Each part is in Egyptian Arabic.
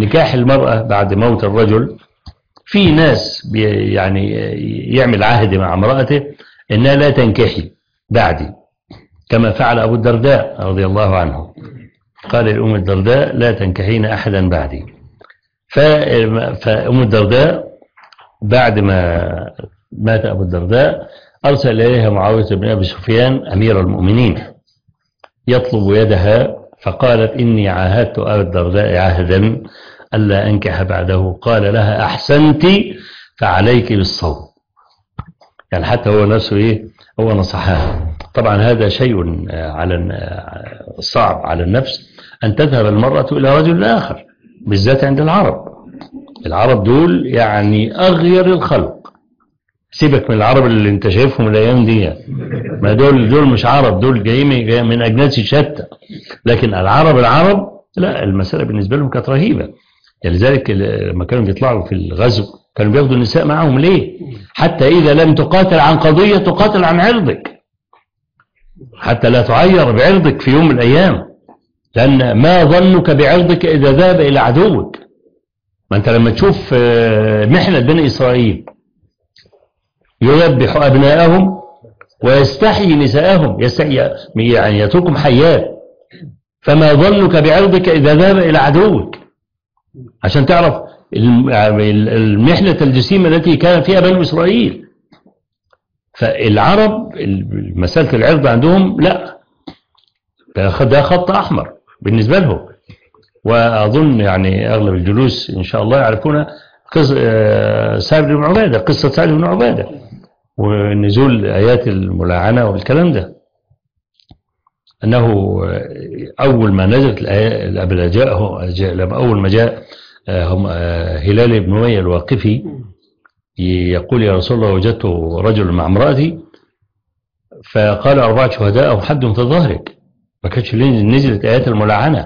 نكاح المرأة بعد موت الرجل في ناس بي يعني يعمل عهد مع امرأته إنها لا تنكحي بعدي كما فعل أبو الدرداء رضي الله عنه قال لأم الدرداء لا تنكحين أحدا بعدي فأم الدرداء بعد ما مات أبو الدرداء أرسل إليها معاوية بن أبي سفيان أمير المؤمنين يطلب يدها فقالت إني عاهدت أبا الدرداء عهدا ألا أنكح بعده قال لها أحسنت فعليك بالصوم يعني حتى هو نفسه إيه هو نصحها طبعا هذا شيء على صعب على النفس أن تذهب المرأة إلى رجل آخر بالذات عند العرب العرب دول يعني أغير الخلق سيبك من العرب اللي انت شايفهم الايام دي ما دول دول مش عرب دول جايين من اجناس شتى لكن العرب العرب لا المساله بالنسبه لهم كانت رهيبه لذلك لما كانوا بيطلعوا في الغزو كانوا بياخدوا النساء معاهم ليه حتى اذا لم تقاتل عن قضيه تقاتل عن عرضك حتى لا تعير بعرضك في يوم من الايام لان ما ظنك بعرضك اذا ذهب الى عدوك ما انت لما تشوف محنه بني اسرائيل يذبح أبناءهم ويستحيي نساءهم يستحيي يعني يتركهم حيات فما ظنك بعرضك إذا ذهب إلى عدوك عشان تعرف المحنة الجسيمة التي كان فيها بنو إسرائيل فالعرب مسألة العرض عندهم لا ده خط أحمر بالنسبة لهم وأظن يعني أغلب الجلوس إن شاء الله يعرفون سعد بن عبادة قصة سعد بن عبادة ونزول آيات الملاعنة والكلام ده أنه أول ما نزلت الآية جاء أول ما جاء هم هلال بن مية الواقفي يقول يا رسول الله وجدت رجل مع امرأتي فقال أربعة شهداء أو حد في ظهرك ما كانتش نزلت آيات الملاعنة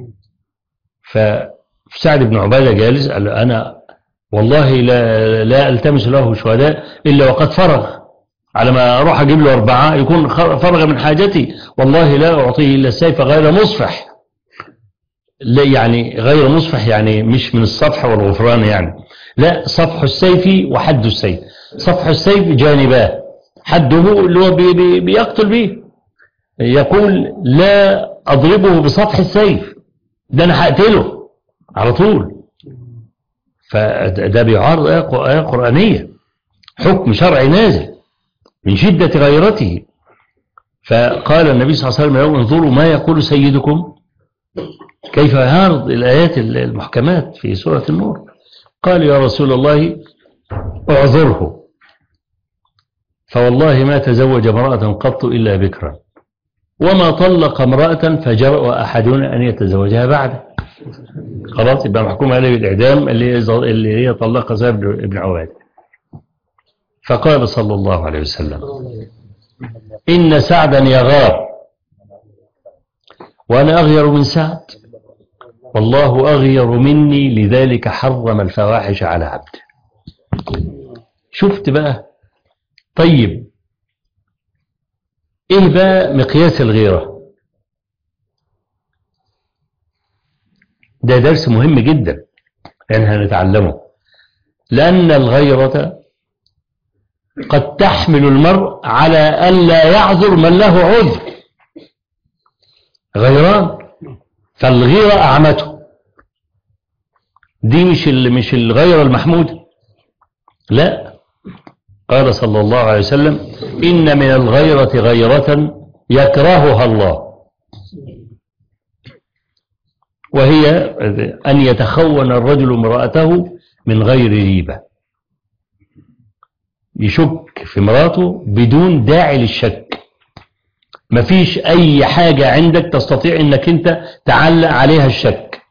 فسعد بن عبادة جالس قال أنا والله لا, لا التمس له شهداء إلا وقد فرغ على ما أروح أجيب له أربعة يكون فرغ من حاجتي والله لا أعطيه إلا السيف غير مصفح لا يعني غير مصفح يعني مش من الصفح والغفران يعني لا صفح السيف وحد السيف صفح السيف جانباه حده اللي هو بي بي بيقتل به يقول لا أضربه بصفح السيف ده أنا هقتله على طول فده بيعارض آية قرآنية حكم شرعي نازل من شدة غيرته فقال النبي صلى الله عليه وسلم انظروا ما يقول سيدكم كيف يعارض الآيات المحكمات في سورة النور قال يا رسول الله اعذره فوالله ما تزوج امرأة قط إلا بكرا وما طلق امرأة فجرأ أحدنا أن يتزوجها بعده خلاص يبقى محكوم عليه بالإعدام اللي اللي هي طلقها زيد بن عباد فقال صلى الله عليه وسلم إن سعدا يغار وأنا أغير من سعد والله أغير مني لذلك حرم الفواحش على عبده شفت بقى طيب ايه بقى مقياس الغيرة ده درس مهم جدا يعني هنتعلمه لأن الغيرة قد تحمل المرء على أن لا يعذر من له عذر غيران فالغيرة أعمته دي مش مش الغيرة المحمودة لا قال صلى الله عليه وسلم إن من الغيرة غيرة يكرهها الله وهي أن يتخون الرجل امرأته من غير ريبة يشك في مراته بدون داعي للشك مفيش أي حاجة عندك تستطيع أنك أنت تعلق عليها الشك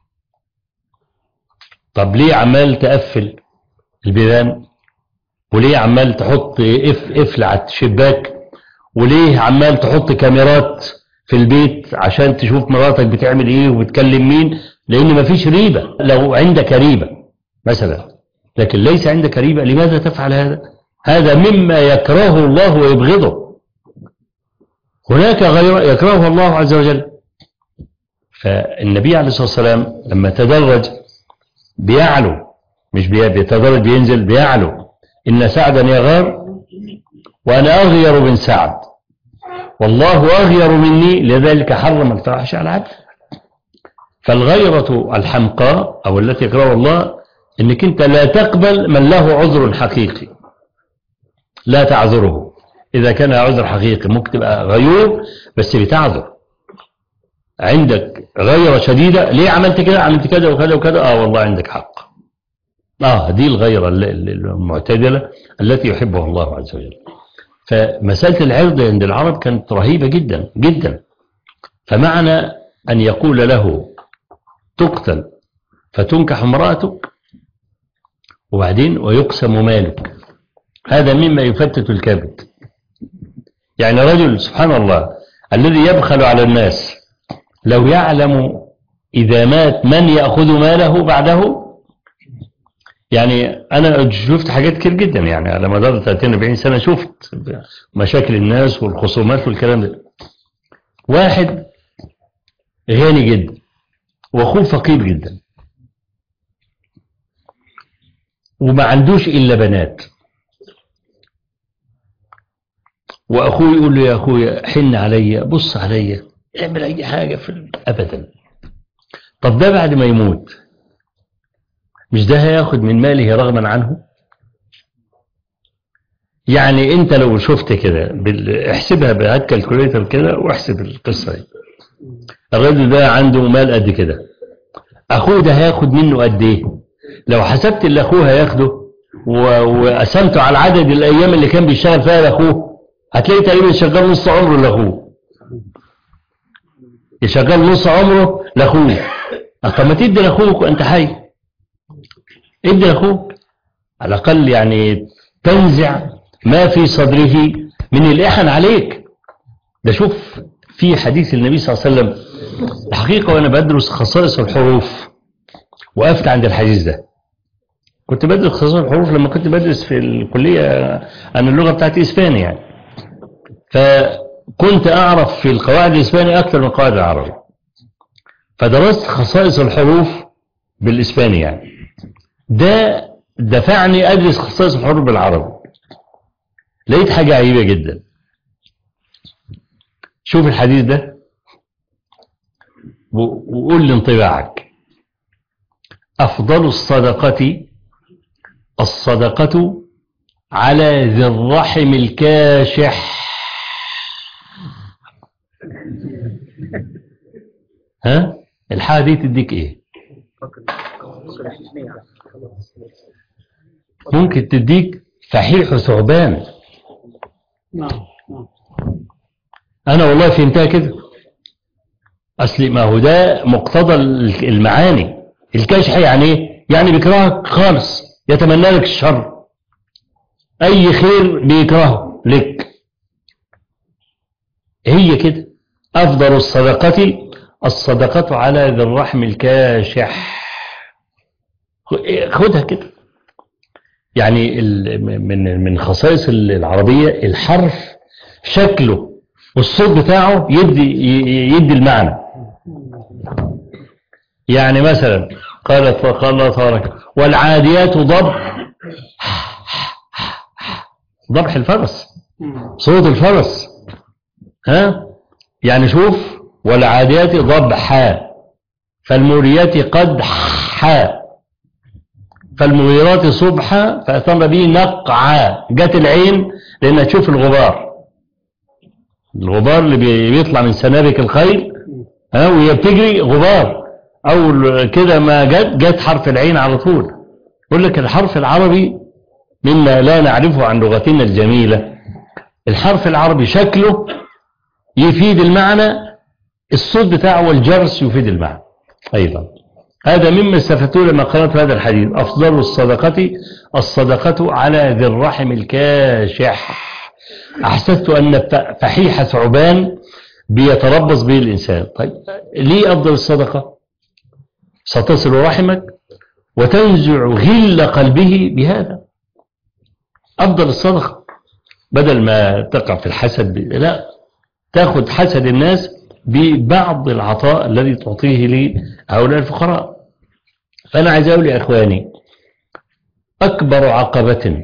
طب ليه عمال تقفل البيبان وليه عمال تحط اف قفل على الشباك وليه عمال تحط كاميرات في البيت عشان تشوف مراتك بتعمل ايه وبتكلم مين لان مفيش ريبة لو عندك ريبة مثلا لكن ليس عندك ريبة لماذا تفعل هذا هذا مما يكرهه الله ويبغضه هناك غير يكرهه الله عز وجل فالنبي عليه الصلاة والسلام لما تدرج بيعلو مش بي- بيتدرج بينزل بيعلو إن سعدا يغار وأنا أغير من سعد والله أغير مني لذلك حرم الفواحش على العبد فالغيرة الحمقاء أو التي يقرأها الله إنك أنت لا تقبل من له عذر حقيقي لا تعذره إذا كان عذر حقيقي ممكن تبقى غيور بس بتعذر عندك غيرة شديدة ليه عملت كده عملت كده وكذا وكذا آه والله عندك حق آه دي الغيرة الل- الل- المعتدلة التي يحبها الله عز وجل فمسألة العرض عند العرب كانت رهيبة جدا جدا فمعنى أن يقول له تقتل فتنكح امرأتك وبعدين ويقسم مالك هذا مما يفتت الكبد يعني رجل سبحان الله الذي يبخل على الناس لو يعلم إذا مات من يأخذ ماله بعده يعني أنا شفت حاجات كتير جدا يعني على مدار 30 40 سنة شفت مشاكل الناس والخصومات والكلام ده واحد غني جدا واخوه فقير جدا وما عندوش الا بنات واخوه يقول له يا اخويا حن عليا بص عليا اعمل اي حاجه في ال- ابدا طب ده بعد ما يموت مش ده هياخد من ماله رغما عنه يعني انت لو شفت كده بال- احسبها بهات كالكوليتر كده واحسب القصه دي الراجل ده عنده مال قد كده اخوه ده هياخد منه قد ايه لو حسبت اللي اخوه هياخده و- وقسمته على عدد الايام اللي كان بيشتغل فيها لاخوه هتلاقي تقريبا شغال نص عمره لاخوه يشغل نص عمره لاخوه أه طب ما تدي لاخوك وانت حي ادي لاخوك على الاقل يعني تنزع ما في صدره من الاحن عليك ده شوف في حديث النبي صلى الله عليه وسلم الحقيقة وأنا بدرس خصائص الحروف وقفت عند الحديث ده كنت بدرس خصائص الحروف لما كنت بدرس في الكلية أنا اللغة بتاعتي إسباني يعني فكنت أعرف في القواعد الإسباني أكثر من القواعد العربي فدرست خصائص الحروف بالإسباني يعني ده دفعني أدرس خصائص الحروف بالعربي لقيت حاجة عجيبة جدا شوف الحديث ده و- وقول لي انطباعك أفضل الصدقة الصدقة على ذي الرحم الكاشح ها الحاجة دي تديك ايه ممكن تديك فحيح ثعبان نعم نعم انا والله فهمتها كده اصل ما هو ده مقتضى المعاني الكاشح يعني ايه يعني بيكرهك خالص يتمنى لك الشر اي خير بيكرهه لك هي كده افضل الصدقة الصدقة على ذي الرحم الكاشح خدها كده يعني ال- من من خصائص العربية الحرف شكله والصوت بتاعه يدي ي- يدي المعنى يعني مثلا قالت فقال الله تبارك والعاديات ضب ضبح الفرس صوت الفرس ها يعني شوف والعاديات ضبحا فالموريات قدحا فالمغيرات صبحا فأثرن به نقعا جت العين لأنها تشوف الغبار الغبار اللي بي- بيطلع من سنابك الخيل ها وهي بتجري غبار أول كده ما جت جت حرف العين على طول يقول لك الحرف العربي مما لا نعرفه عن لغتنا الجميلة الحرف العربي شكله يفيد المعنى الصوت بتاعه والجرس يفيد المعنى أيضا هذا مما استفدته لما قرأت هذا الحديث أفضل الصدقة الصدقة على ذي الرحم الكاشح أحسست أن ف- فحيح ثعبان بيتربص به الإنسان طيب ليه أفضل الصدقة ستصل رحمك وتنزع غل قلبه بهذا أفضل الصدقة بدل ما تقع في الحسد ب- لا تاخذ حسد الناس ببعض العطاء الذي تعطيه لهؤلاء الفقراء فأنا عايز أقول يا إخواني أكبر عقبة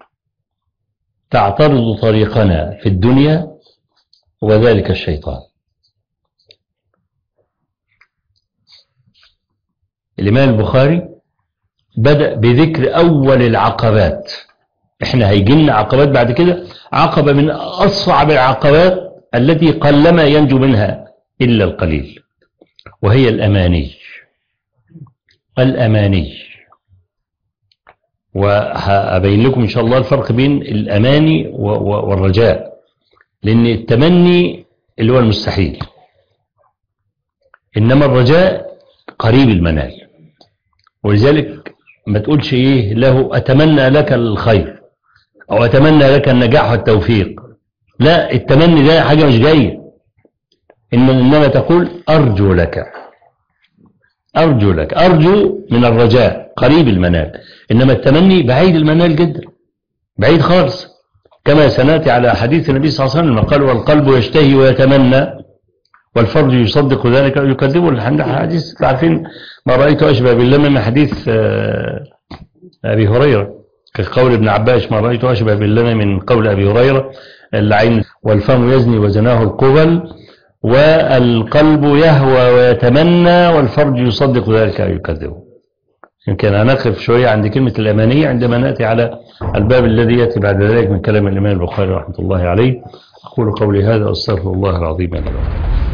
تعترض طريقنا في الدنيا وذلك الشيطان الإمام البخاري بدأ بذكر أول العقبات احنا هيجي لنا عقبات بعد كده عقبة من أصعب العقبات التي قلما ينجو منها إلا القليل وهي الأماني الأماني وهبين لكم إن شاء الله الفرق بين الأماني والرجاء لأن التمني اللي هو المستحيل إنما الرجاء قريب المنال ولذلك ما تقولش إيه له أتمنى لك الخير أو أتمنى لك النجاح والتوفيق لا التمني ده حاجة مش جاية إنما تقول أرجو لك أرجو لك أرجو من الرجاء قريب المنال إنما التمني بعيد المنال جدا بعيد خالص كما سنأتي على حديث النبي صلى الله عليه وسلم قال والقلب يشتهي ويتمنى والفرج يصدق ذلك أو يكذبه حديث عارفين ما رأيت أشبه بالله من حديث أبي هريرة كقول ابن عباس ما رأيت أشبه بالله من قول أبي هريرة العين والفم يزني وزناه القبل والقلب يهوى ويتمنى والفرج يصدق ذلك أو يكذبه يمكن أن نقف شوية عند كلمة الأمانية عندما نأتي على الباب الذي يأتي بعد ذلك من كلام الإمام البخاري رحمة الله عليه أقول قولي هذا أستغفر الله العظيم لي ولكم